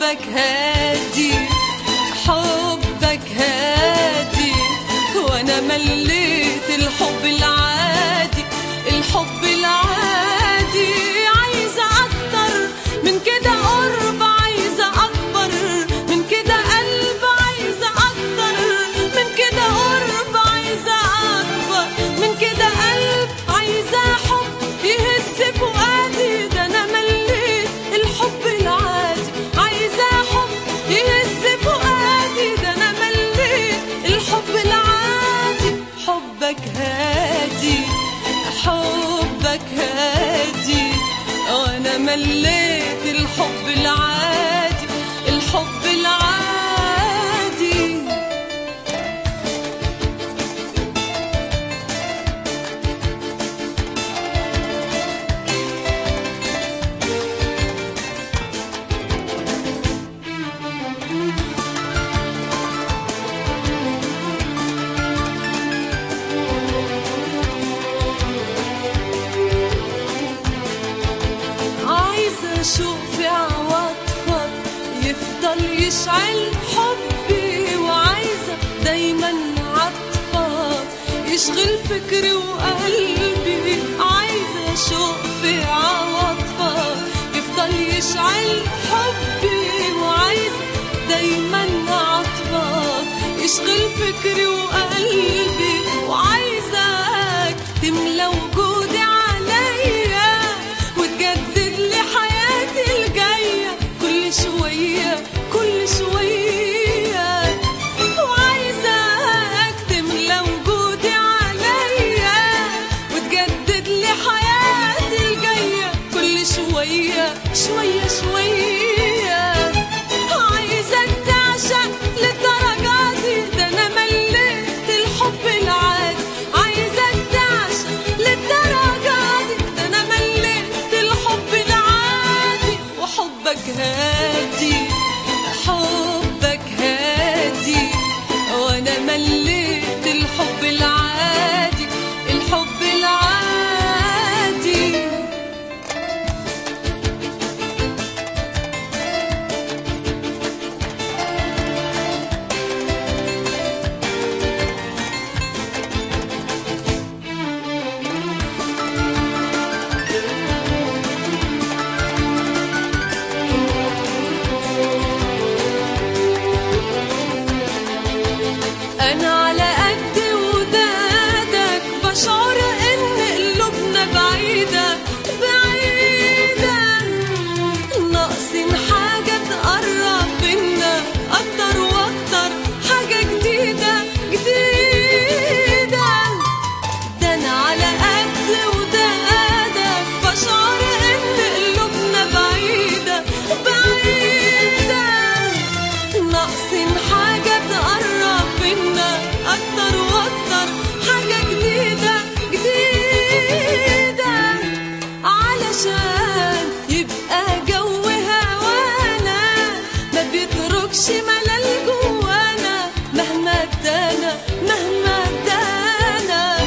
حبك هادي حبك هادي وانا مليت الحب العادي الحب العادي عايزة اكتر من كده قرب عايزة اكبر من كده قلب عايزة اكتر من كده قرب عايزة اكبر من كده قلب عايزة حب يهز فؤادي ده انا مليت الحب العادي عايزة حب يهز فؤادي ده انا مليت الحب العادي حبك هادي حبك هادي وانا مليت الحب العادي الحب العادي عايزة أشوف عواطفك يفضل يشعل حبي وعايزة دايما عطفك يشغل فكري وقلبي عايزة أشوف عواطفك يفضل يشعل حبي وعايزة دايما عطفك يشغل فكري وقلبي وعايزك تملى وجودي عليا وتجدد لي حياتي الجاية كل شوية كل شوية وعايزك تملى وجودي عليا وتجدد لي حياتي الجاية كل شوية شوية شوية عايزك تعشق للدرجة دي ده أنا مليت الحب العادي عايزك تعشق للدرجة دي ده أنا مليت الحب العادي وحبك هادي حبك هادي وأنا مليت الحب العادي الحب العادي أنا على قد ودادك بشعر إن قلوبنا بعيدة بعيدة ناقصين حاجة تقرب بينا أكتر وأكتر حاجة جديدة جديدة ده أنا على قد ودادك بشعر إن قلوبنا بعيدة بعيدة ناقصين حاجة تقرب بينا أكتر وأكتر حاجة جديدة جديدة علشان يبقى جو هوانا ما بيتركش ملل جوانا مهما ادانا مهما ادانا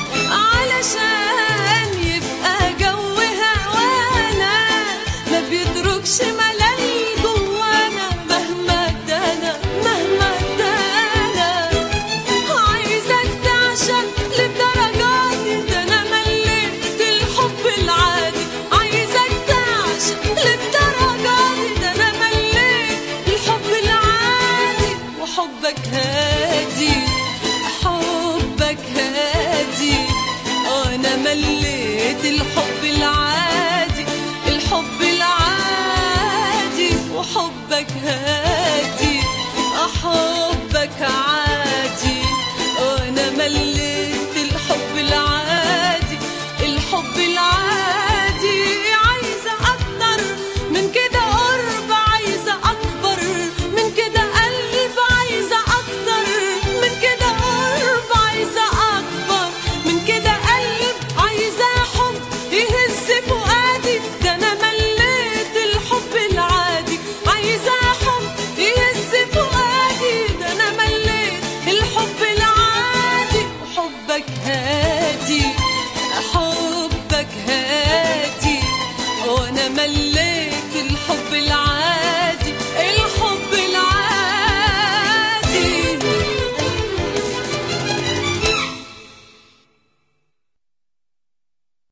علشان يبقى جو هوانا ما بيتركش ملل جوانا مهما ادانا مهما ادانا عايزك تعشق للدرجة دي ده انا مليت الحب العادي عايزك تعشق للدرجة دي ده انا مليت الحب العادي وحبك هادي حبك هادي انا مليت الحب العادي الحب العادي وحبك هادي احبك عادي وانا مليت الحب العادي الحب العادي عايزه اكتر من كده قرب عايزه اكبر من كده قلب عايزه اكتر من كده قرب عايزه اكبر من كده قلب عايزه حب يهز فؤادي ده انا مليت الحب العادي عايزه حب يهز فؤادي ده انا مليت الحب العادي حبك هادي حبك هادي وانا مليت الحب العادي